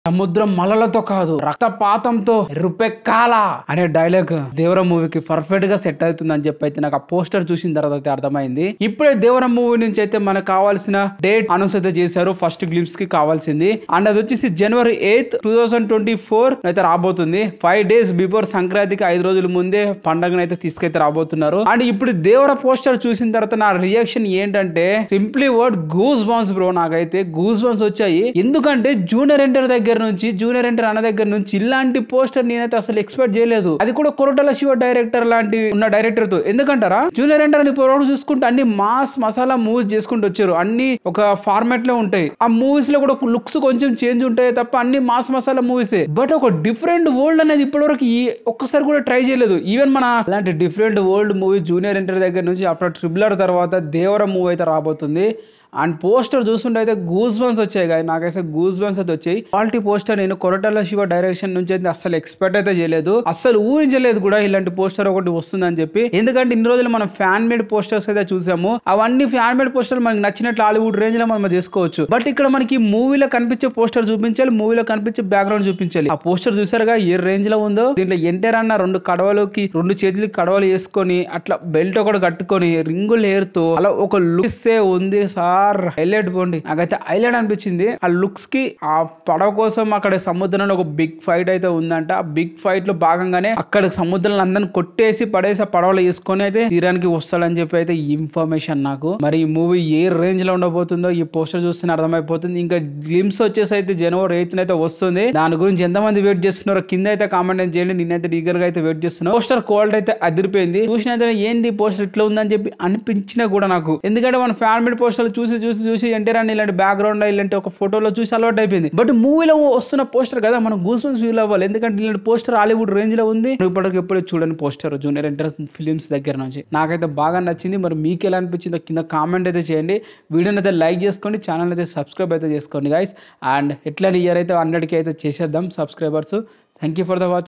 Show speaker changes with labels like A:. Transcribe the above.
A: సముద్రం మలలతో కాదు రక్తపాతంతో రుపెక్కాల అనే డైలాగ్ దేవర మూవీకి పర్ఫెక్ట్ గా సెట్ అవుతుంది అని చెప్పి అయితే నాకు ఆ పోస్టర్ చూసిన తర్వాత అయితే అర్థమైంది ఇప్పుడే దేవర మూవీ నుంచి అయితే మనకు కావాల్సిన డేట్ అనౌన్స్ అయితే చేశారు ఫస్ట్ గ్లిప్స్ కి కావాల్సింది అండ్ అది వచ్చేసి January eighth two thousand twenty four అయితే రాబోతుంది ఫైవ్ డేస్ బిఫోర్ సంక్రాంతికి ఐదు రోజుల ముందే పండగను అయితే తీసుకైతే రాబోతున్నారు అండ్ ఇప్పుడు దేవర పోస్టర్ చూసిన తర్వాత నా రియాక్షన్ ఏంటంటే simply word goose bumps bro నాకైతే గూస్ బాన్స్ వచ్చాయి ఎందుకంటే జూనియర్ ఎంటర్ దగ్గర నుంచి జూనియర్ ఎంటర్ అన్న దగ్గర నుంచి ఇలాంటి పోస్టర్ నేనైతే అసలు ఎక్స్పెక్ట్ చేయలేదు అది కూడా కొరటల శివ డైరెక్టర్ లాంటి ఉన్న డైరెక్టర్ తో ఎందుకంటారా జూనియర్ ఎంటర్ అని ఇప్పుడు చూసుకుంటే అన్ని మాస్ మసాలా మూవీస్ చేసుకుంటూ వచ్చారు అన్ని ఒక ఫార్మాట్ లో ఉంటాయి ఆ మూవీస్ లో కూడా లుక్స్ కొంచెం చేంజ్ ఉంటాయి తప్ప అన్ని మాస్ మసాలా మూవీస్ బట్ ఒక డిఫరెంట్ వరల్డ్ అనేది ఇప్పటివరకు ఈ ఒక్కసారి కూడా ట్రై చేయలేదు ఈవెన్ మన అలాంటి different world movie junior NTR దగ్గర నుంచి ఆఫ్టర్ ట్రిబులర్ తర్వాత దేవర మూవీ అయితే రాబోతుంది అండ్ పోస్టర్ చూస్తుంటే అయితే గూస్ బన్స్ వచ్చాయి కదా నాకైతే గూస్ బన్స్ అయితే వచ్చాయి క్వాలిటీ పోస్టర్ నేను కొరటాల శివ డైరెక్షన్ నుంచి అయితే అసలు ఎక్స్పెక్ట్ అయితే చేయలేదు అసలు ఊహించలేదు కూడా ఇలాంటి పోస్టర్ ఒకటి వస్తుందని చెప్పి ఎందుకంటే ఇన్ని రోజులు మనం ఫ్యాన్ మేడ్ పోస్టర్స్ అయితే చూసాము అవన్నీ ఫ్యాన్ మేడ్ పోస్టర్ మనకి నచ్చినట్లు హాలీవుడ్ రేంజ్ లో మనం చేసుకోవచ్చు బట్ ఇక్కడ మనకి మూవీలో కనిపించే పోస్టర్ చూపించాలి మూవీలో కనిపించే బ్యాక్గ్రౌండ్ చూపించాలి ఆ పోస్టర్ చూసారుగా ఏ రేంజ్ లో ఉందో దీంట్లో ఎంటర్ అన్న రెండు కడవలోకి రెండు చేతులకి కడవలు వేసుకొని అట్లా బెల్ట్ ఒకటి కట్టుకొని రింగులు ఏరుతూ అలా ఒక లుక్ ఇస్తే ఉంది సార్ హైలైట్ పోండి నాకైతే హైలైట్ అనిపించింది ఆ లుక్స్ కి ఆ పడవ కోసం అక్కడ సముద్రంలో ఒక బిగ్ ఫైట్ అయితే ఉందంట ఆ బిగ్ ఫైట్ లో భాగంగానే అక్కడ సముద్రంలో అందరిని కొట్టేసి పడేసి ఆ పడవలో వేసుకొని అయితే తీరానికి వస్తాడని చెప్పి అయితే ఇన్ఫర్మేషన్ నాకు మరి ఈ మూవీ ఏ రేంజ్ లో ఉండబోతుందో ఈ పోస్టర్ చూస్తేనే అర్థమైపోతుంది ఇంకా గ్లిమ్స్ వచ్చేసి అయితే జనవరి ఎయిత్ అయితే వస్తుంది దాని గురించి ఎంతమంది వెయిట్ చేస్తున్నారో కింద అయితే కామెంట్ అయితే చేయండి నేనైతే ఈగర్ గా అయితే వెయిట్ చేస్తున్నా పోస్టర్ క్వాలిటీ అయితే అదిరిపోయింది చూసిన ఏంది పోస్టర్ ఇట్లా ఉందని చెప్పి అనిపించినా కూడా నాకు ఎందుకంటే మన ఫ్యామిలీ పోస్టర్లు చూసి చూసి చూసి ఎన్టీఆర్ అని ఇలాంటి బ్యాక్గ్రౌండ్ ఇలాంటి ఒక ఫోటోలో చూసి అలవాటు అయిపోయింది బట్ మూవీలో వస్తున్న పోస్టర్ కదా మనం గూస్ ఫీల్ అవ్వాలి ఎందుకంటే ఇలాంటి పోస్టర్ హాలీవుడ్ రేంజ్ లో ఉంది ఇప్పటికి ఎప్పుడు చూడండి పోస్టర్ జూనియర్ ఎన్టీఆర్ ఫిలిమ్స్ దగ్గర నుంచి నాకైతే బాగా నచ్చింది మరి మీకు ఎలా అనిపించిందో కింద కామెంట్ అయితే చేయండి వీడియోని అయితే లైక్ చేసుకోండి ఛానల్ అయితే సబ్స్క్రైబ్ అయితే చేసుకోండి గైస్ అండ్ ఎట్లా ఇయర్ అయితే హండ్రెడ్కి అయితే చేసేద్దాం subscribers thank you for the watch